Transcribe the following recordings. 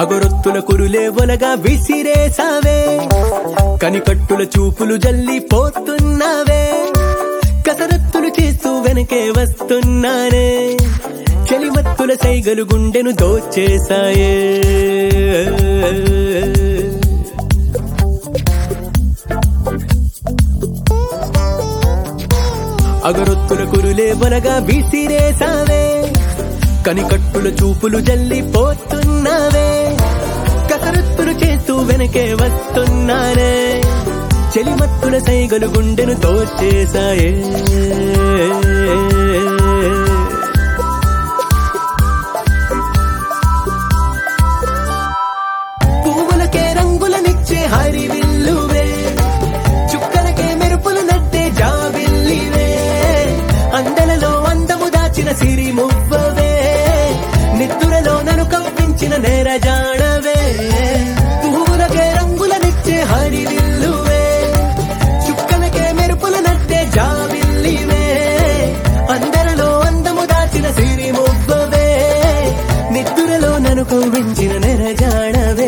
అగరొత్తుల కురులే ఒలగా విసిరేసావే కనికట్టుల చూపులు జల్లి పోతున్నావే కసరత్తులు చేస్తూ వెనకే వస్తున్నానే చలిమత్తుల సైగలు గుండెను దోచేశాయే అగరొత్తుల కురులే బలగా విసిరేసావే కనికట్టుల చూపులు జల్లి పోతున్నావే కసరత్తులు చేస్తూ వెనకే వస్తున్నానే చెలిమత్తుల సైగలు గుండెను తోచేశాయే పువ్వులకే రంగులనిచ్చే హరివిల్లువే చుక్కలకే మెరుపులు నట్టే జాబిల్లివే అందలలో అందము దాచిన సిరి మువ్వవే నిద్దురలో నన్ను కప్పించిన నేరజాడవే పువ్వులకే రంగులనిచ్చే హరివిల్లువే చుక్కలకే మెరుపులు నట్టే జాబిల్లివే అందరిలో అందము దాచిన సిరి మువ్వవే నిద్దురలో నన్ను కవ్వించిన నెరజాడవే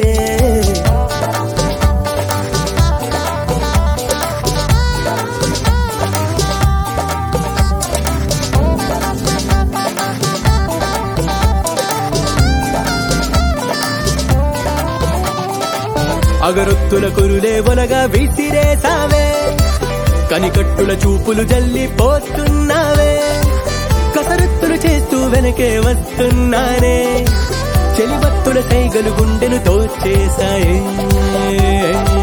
అగరొత్తుల కురులే ఒలగా విసిరేసావే కనికట్టుల చూపులు జల్లి పోతున్నావే కసరత్తులు చేస్తూ వెనకే వస్తున్నానే చెలిబత్తుల సైగలు గుండెను తోచేశాయే